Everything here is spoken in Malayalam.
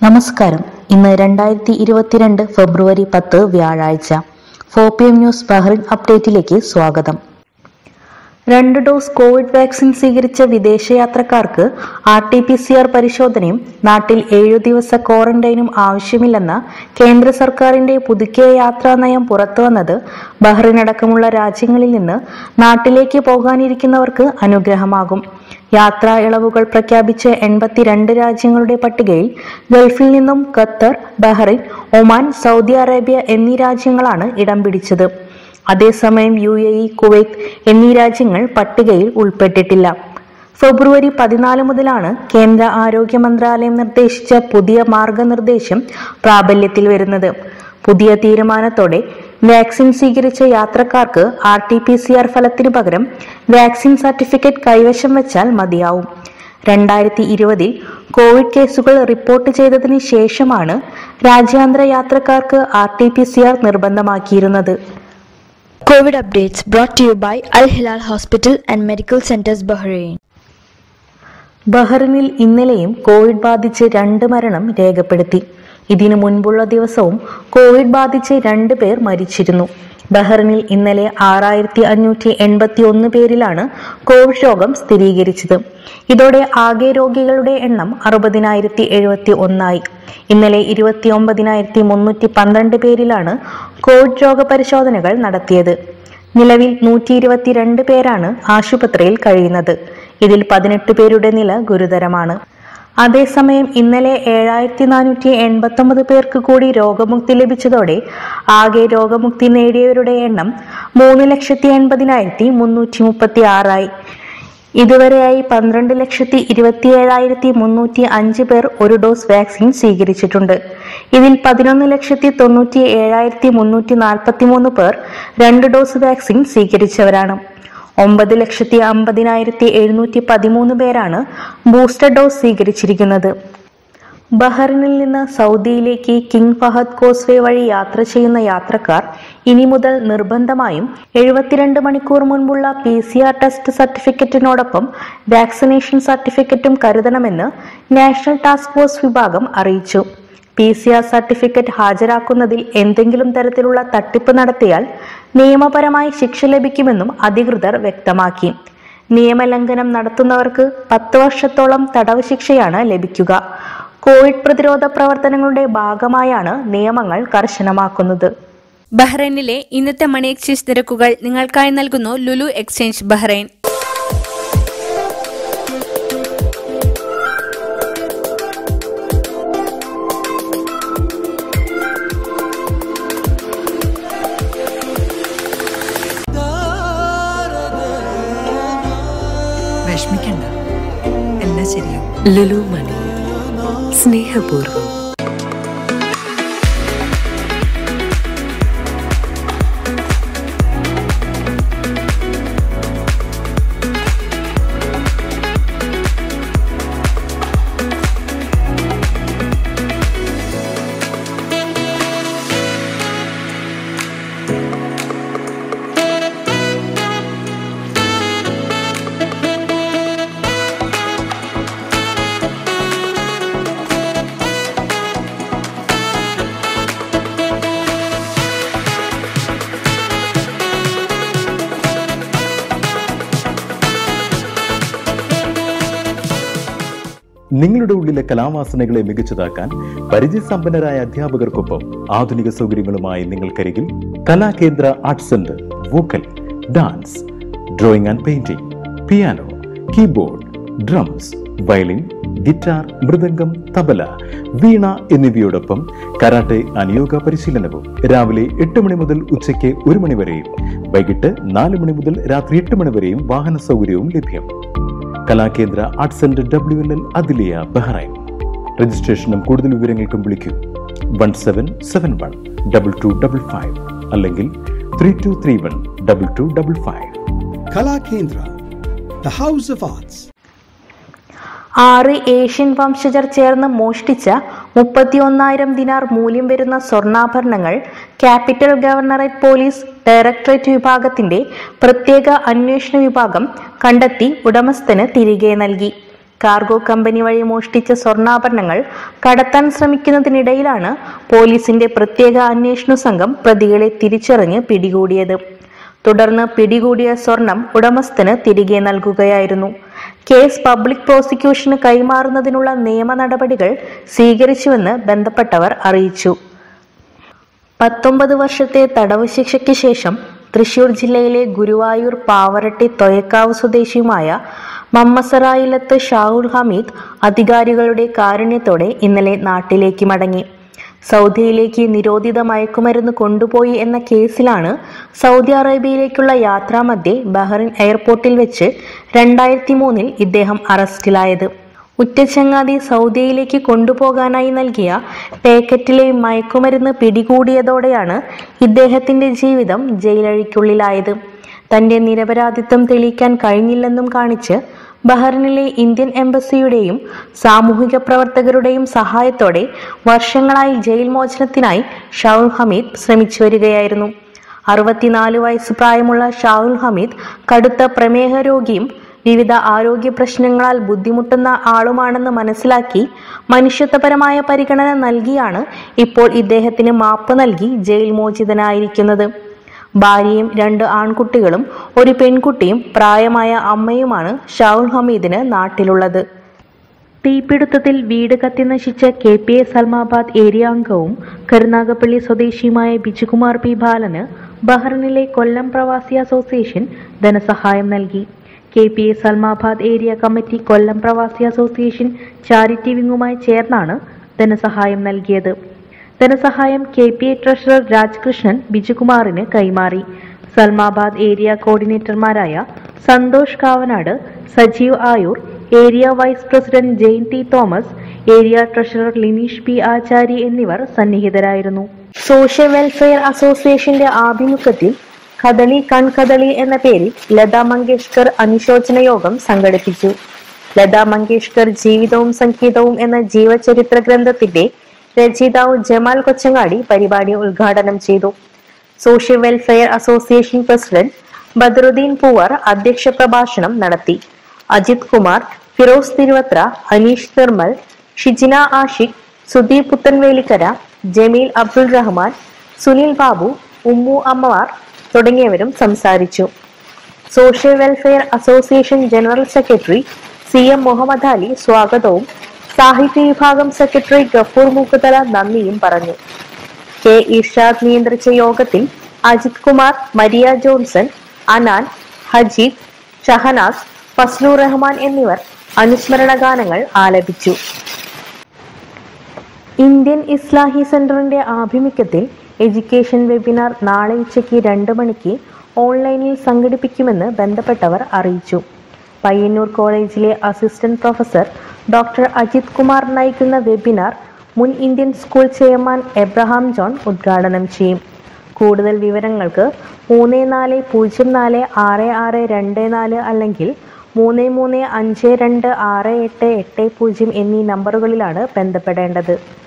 നമസ്കാരം ഇന്ന് രണ്ടായിരത്തി ഇരുപത്തിരണ്ട് ഫെബ്രുവരി പത്ത് വ്യാഴാഴ്ച four P M news Bahrain അപ്ഡേറ്റിലേക്ക് സ്വാഗതം രണ്ട് ഡോസ് കോവിഡ് വാക്സിൻ സ്വീകരിച്ച വിദേശയാത്രക്കാർക്ക് R T P C R പരിശോധനയും നാട്ടിൽ ഏഴു ദിവസ ക്വാറന്റൈനും ആവശ്യമില്ലെന്ന കേന്ദ്ര സർക്കാരിന്റെ പുതുക്കിയ യാത്രാ നയം പുറത്തുവന്നത് ബഹ്റിൻ അടക്കമുള്ള രാജ്യങ്ങളിൽ നിന്ന് നാട്ടിലേക്ക് പോകാനിരിക്കുന്നവർക്ക് അനുഗ്രഹമാകും യാത്രാ ഇളവുകൾ പ്രഖ്യാപിച്ച എൺപത്തിരണ്ട് രാജ്യങ്ങളുടെ പട്ടികയിൽ ഗൾഫിൽ നിന്നും Qatar Bahrain Oman Saudi Arabia എന്നീ രാജ്യങ്ങളാണ് ഇടം പിടിച്ചത് അതേസമയം യു എ ഇ കുവൈത്ത് എന്നീ രാജ്യങ്ങൾ പട്ടികയിൽ ഉൾപ്പെട്ടിട്ടില്ല ഫെബ്രുവരി പതിനാല് മുതലാണ് കേന്ദ്ര ആരോഗ്യ മന്ത്രാലയം നിർദ്ദേശിച്ച പുതിയ മാർഗനിർദ്ദേശം പ്രാബല്യത്തിൽ വരുന്നത് പുതിയ തീരുമാനത്തോടെ വാക്സിൻ സ്വീകരിച്ച യാത്രക്കാർക്ക് R T P C R ഫലത്തിനു പകരം വാക്സിൻ സർട്ടിഫിക്കറ്റ് കൈവശം വെച്ചാൽ മതിയാവും രണ്ടായിരത്തി ഇരുപതിൽ കോവിഡ് കേസുകൾ റിപ്പോർട്ട് ചെയ്തതിന് ശേഷമാണ് രാജ്യാന്തര യാത്രക്കാർക്ക് R T P C R നിർബന്ധമാക്കിയിരുന്നത് COVID updates brought to you by Al Hilal Hospital and Medical Centers Bahrain. ബഹ്റിനിൽ ഇന്നലെയും കോവിഡ് ബാധിച്ച് രണ്ട് മരണം രേഖപ്പെടുത്തി ഇതിനു മുൻപുള്ള ദിവസവും കോവിഡ് ബാധിച്ച് രണ്ട് പേർ മരിച്ചിരുന്നു ബഹ്റിനിൽ ഇന്നലെ ആറായിരത്തി അഞ്ഞൂറ്റി എൺപത്തി ഒന്ന് പേരിലാണ് കോവിഡ് രോഗം സ്ഥിരീകരിച്ചത് ഇതോടെ ആകെ രോഗികളുടെ എണ്ണം അറുപതിനായിരത്തി എഴുപത്തി ഒന്നായി ഇന്നലെ ഇരുപത്തി ഒമ്പതിനായിരത്തി മുന്നൂറ്റി പന്ത്രണ്ട് പേരിലാണ് കോവിഡ് രോഗപരിശോധനകൾ നടത്തിയത് നിലവിൽ നൂറ്റി ഇരുപത്തിരണ്ട് പേരാണ് ആശുപത്രിയിൽ കഴിയുന്നത് ഇതിൽ പതിനെട്ട് പേരുടെ നില ഗുരുതരമാണ് അതേസമയം ഇന്നലെ ഏഴായിരത്തി നാനൂറ്റി എൺപത്തി ഒമ്പത് പേർക്ക് കൂടി രോഗമുക്തി ലഭിച്ചതോടെ ആകെ രോഗമുക്തി നേടിയവരുടെ എണ്ണം മൂന്ന് ലക്ഷത്തി എൺപതിനായിരത്തി മുന്നൂറ്റി മുപ്പത്തി ആറായി ഇതുവരെയായി പന്ത്രണ്ട് ലക്ഷത്തി ഇരുപത്തി ഏഴായിരത്തി മുന്നൂറ്റി അഞ്ച് പേർ ഒരു ഡോസ് വാക്സിൻ സ്വീകരിച്ചിട്ടുണ്ട് ഇതിൽ പതിനൊന്ന് ലക്ഷത്തി തൊണ്ണൂറ്റി ഏഴായിരത്തി മുന്നൂറ്റി നാൽപ്പത്തി മൂന്ന് പേർ രണ്ട് ഡോസ് വാക്സിൻ സ്വീകരിച്ചവരാണ് ഒമ്പത് ലക്ഷത്തി അമ്പതിനായിരത്തി എഴുന്നൂറ്റി പതിമൂന്ന് പേരാണ് ബൂസ്റ്റർ ഡോസ് സ്വീകരിച്ചിരിക്കുന്നത് ബഹ്റിനിൽ നിന്ന് സൗദിയിലേക്ക് കിങ് ഫഹദ് കോസ്വേ വഴി യാത്ര ചെയ്യുന്ന യാത്രക്കാർ ഇനി മുതൽ നിർബന്ധമായും എഴുപത്തിരണ്ട് മണിക്കൂർ മുൻപുള്ള പി സി ആർ ടെസ്റ്റ് സർട്ടിഫിക്കറ്റിനോടൊപ്പം വാക്സിനേഷൻ സർട്ടിഫിക്കറ്റും കരുതണമെന്ന് നാഷണൽ ടാസ്ക് ഫോഴ്സ് വിഭാഗം അറിയിച്ചു പി സി ആർ സർട്ടിഫിക്കറ്റ് ഹാജരാക്കുന്നതിൽ എന്തെങ്കിലും തരത്തിലുള്ള തട്ടിപ്പ് നടത്തിയാൽ നിയമപരമായി ശിക്ഷ ലഭിക്കുമെന്നും അധികൃതർ വ്യക്തമാക്കി നിയമലംഘനം നടത്തുന്നവർക്ക് പത്ത് വർഷത്തോളം തടവ് ശിക്ഷയാണ് ലഭിക്കുക കോവിഡ് പ്രതിരോധ പ്രവർത്തനങ്ങളുടെ ഭാഗമായാണ് നിയമങ്ങൾ കർശനമാക്കുന്നത് ബഹ്റൈനിലെ ഇന്നത്തെ മണി എക്സ്ചേഞ്ച് നിരക്കുകൾ നിങ്ങൾക്കായി നൽകുന്നു ലുലു എക്സ്ചേഞ്ച് ബഹ്റൈൻ വിഷമിക്കണ്ട എല്ലാം ശരിയാവും ലുലു മണി സ്നേഹപൂർവ്വം നിങ്ങളുടെ ഉള്ളിലെ കലാവാസനകളെ മികച്ചതാക്കാൻ പരിചയസമ്പന്നരായ അധ്യാപകർക്കൊപ്പം ആധുനിക സൗകര്യങ്ങളുമായി നിങ്ങൾക്കരികിൽ Kalakendra art centre vocal dance drawing and painting piano keyboard drums violin guitar mridangam tabla veena എന്നിവയോടൊപ്പം കരാട്ടെ അനുയോഗ പരിശീലനവും രാവിലെ എട്ട് മണി മുതൽ ഉച്ചയ്ക്ക് ഒരു മണി വരെയും വൈകിട്ട് നാല് മണി മുതൽ രാത്രി എട്ട് മണി വരെയും വാഹന സൗകര്യവും ലഭ്യം Kalakendra art centre W L L Adliya Bahrain രജിസ്ട്രേഷനും കൂടുതൽ വിവരങ്ങൾക്കും വിളിക്കൂ one seven seven one double two double five അല്ലെങ്കിൽ three two three one double two double five Kala Kendra, the House of Arts. ആറ് ഏഷ്യൻ വംശജർ ചേർന്ന് മോഷ്ടിച്ച മുപ്പത്തിയൊന്നായിരം ദിനാർ മൂല്യം വരുന്ന സ്വർണ്ണാഭരണങ്ങൾ ക്യാപിറ്റൽ ഗവർണറേറ്റ് പോലീസ് ഡയറക്ടറേറ്റ് വിഭാഗത്തിന്റെ പ്രത്യേക അന്വേഷണ വിഭാഗം കണ്ടെത്തി ഉടമസ്ഥന് തിരികെ നൽകി കാർഗോ കമ്പനി വഴി മോഷ്ടിച്ച സ്വർണ്ണാഭരണങ്ങൾ കടത്താൻ ശ്രമിക്കുന്നതിനിടയിലാണ് പോലീസിന്റെ പ്രത്യേക അന്വേഷണ സംഘം പ്രതികളെ തിരിച്ചറിഞ്ഞ് പിടികൂടിയത് തുടർന്ന് പിടികൂടിയ സ്വർണം ഉടമസ്ഥന് തിരികെ നൽകുകയായിരുന്നു കേസ് പബ്ലിക് പ്രോസിക്യൂഷന് കൈമാറുന്നതിനുള്ള നിയമ നടപടികൾ സ്വീകരിച്ചുവെന്ന് ബന്ധപ്പെട്ടവർ അറിയിച്ചു പത്തൊമ്പത് വർഷത്തെ തടവ് ശിക്ഷയ്ക്ക് ശേഷം തൃശൂർ ജില്ലയിലെ ഗുരുവായൂർ പാവറട്ടി തൊയക്കാവ് സ്വദേശിയുമായ മമ്മസറായിലത്ത് ഷാഹുൽ ഹമീദ് അധികാരികളുടെ കാരുണ്യത്തോടെ ഇന്നലെ നാട്ടിലേക്ക് മടങ്ങി സൗദിയിലേക്ക് നിരോധിത മയക്കുമരുന്ന് കൊണ്ടുപോയി എന്ന കേസിലാണ് സൗദി അറേബ്യയിലേക്കുള്ള യാത്രാമധ്യേ ബഹ്റിൻ എയർപോർട്ടിൽ വെച്ച് രണ്ടായിരത്തി മൂന്നിൽ ഇദ്ദേഹം അറസ്റ്റിലായത് ഉറ്റച്ചങ്ങാതി സൗദിയിലേക്ക് കൊണ്ടുപോകാനായി നൽകിയ പാക്കറ്റിലെ മയക്കുമരുന്ന് പിടികൂടിയതോടെയാണ് ഇദ്ദേഹത്തിന്റെ ജീവിതം ജയിലഴിക്കുള്ളിലായത് തന്റെ നിരപരാധിത്വം തെളിയിക്കാൻ കഴിഞ്ഞില്ലെന്നും കാണിച്ച് ബഹ്റിനിലെ ഇന്ത്യൻ എംബസിയുടെയും സാമൂഹിക പ്രവർത്തകരുടെയും സഹായത്തോടെ വർഷങ്ങളായി ജയിൽ മോചനത്തിനായി ഷൗൽ ഹമീദ് ശ്രമിച്ചു വരികയായിരുന്നു അറുപത്തിനാല് വയസ്സ് പ്രായമുള്ള ഷാഹുൽ ഹമീദ് കടുത്ത പ്രമേഹ രോഗിയും വിവിധ ആരോഗ്യ പ്രശ്നങ്ങളാൽ ബുദ്ധിമുട്ടുന്ന ആളുമാണെന്ന് മനസ്സിലാക്കി മനുഷ്യത്വപരമായ പരിഗണന നൽകിയാണ് ഇപ്പോൾ ഇദ്ദേഹത്തിന് മാപ്പ് നൽകി ജയിൽ മോചിതനായിരിക്കുന്നത് ഭാര്യയും രണ്ട് ആൺകുട്ടികളും ഒരു പെൺകുട്ടിയും പ്രായമായ അമ്മയുമാണ് ഷാഹുൽ ഹമീദിന് നാട്ടിലുള്ളത് തീപിടുത്തത്തിൽ വീട് കത്തി നശിച്ച K P A Salmabad area അംഗവും കരുനാഗപ്പള്ളി സ്വദേശിയുമായ ബിജുകുമാർ പി ബാലന് ബഹ്റിനിലെ കൊല്ലം പ്രവാസി അസോസിയേഷൻ ധനസഹായം നൽകി K P A Salmabad area committee Kollam പ്രവാസി അസോസിയേഷൻ ചാരിറ്റി വിങ്ങുമായി ചേർന്നാണ് ധനസഹായം നൽകിയത് ധനസഹായം K P A treasurer Rajkrishnan ബിജുകുമാറിന് കൈമാറി സൽമാബാദ് ഏരിയ കോർഡിനേറ്റർമാരായ Santhosh Kavanad Sajeev Ayur area vice president Jain T Thomas area treasurer Lineesh P Achari എന്നിവർ സന്നിഹിതരായിരുന്നു സോഷ്യൽ വെൽഫെയർ അസോസിയേഷന്റെ ആഭിമുഖ്യത്തിൽ കദളി കൺകദളി എന്ന പേരിൽ ലതാ മങ്കേഷ്കർ അനുശോചന യോഗം സംഘടിപ്പിച്ചു ലതാ മങ്കേഷ്കർ ജീവിതവും സംഗീതവും എന്ന ജീവചരിത്ര ഗ്രന്ഥത്തിന്റെ രചയിതാവ് ജമാൽ കൊച്ചങ്ങാടി പരിപാടി ഉദ്ഘാടനം ചെയ്തു social welfare association president Badaruddin Poovar അധ്യക്ഷ പ്രഭാഷണം നടത്തി അജിത് കുമാർ ഫിറോസ് തിരുവത്ര അനീഷ് നിർമ്മൽ ഷിജിന ആഷിഖ് സുധീർ പുത്തൻവേലിക്കര ജമീൽ അബ്ദുൾ റഹ്മാൻ സുനിൽ ബാബു ഉമ്മു അമ്മവാർ തുടങ്ങിയവരും സംസാരിച്ചു social welfare association general secretary C M Muhammad Ali സ്വാഗതവും സാഹിത്യ വിഭാഗം സെക്രട്ടറി ഗഫൂർ മുക്കുതല നന്ദിയും പറഞ്ഞു കെ ഇർഷാദ് നിയന്ത്രിച്ച യോഗത്തിൽ അജിത് കുമാർ മരിയ ജോൺസൺ അനാൻ ഹജീദ് ഷഹനാസ് ഫസ്ലൂർ റഹ്മാൻ എന്നിവർ അനുസ്മരണ ഗാനങ്ങൾ ആലപിച്ചു ഇന്ത്യൻ ഇസ്ലാഹി സെന്ററിന്റെ ആഭിമുഖ്യത്തിൽ എഡ്യൂക്കേഷൻ വെബിനാർ നാളെ ഉച്ചയ്ക്ക് രണ്ട് മണിക്ക് ഓൺലൈനിൽ സംഘടിപ്പിക്കുമെന്ന് ബന്ധപ്പെട്ടവർ അറിയിച്ചു പയ്യന്നൂർ കോളേജിലെ assistant professor doctor Ajith Kumar നയിക്കുന്ന വെബിനാർ മുൻ Indian school chairman Abraham John ഉദ്ഘാടനം ചെയ്യും കൂടുതൽ വിവരങ്ങൾക്ക് മൂന്ന് നാല് പൂജ്യം നാല് ആറ് ആറ് രണ്ട് നാല് അല്ലെങ്കിൽ മൂന്ന് മൂന്ന് അഞ്ച് രണ്ട് ആറ് എട്ട് എട്ട് പൂജ്യം എന്നീ നമ്പറുകളിലാണ് ബന്ധപ്പെടേണ്ടത്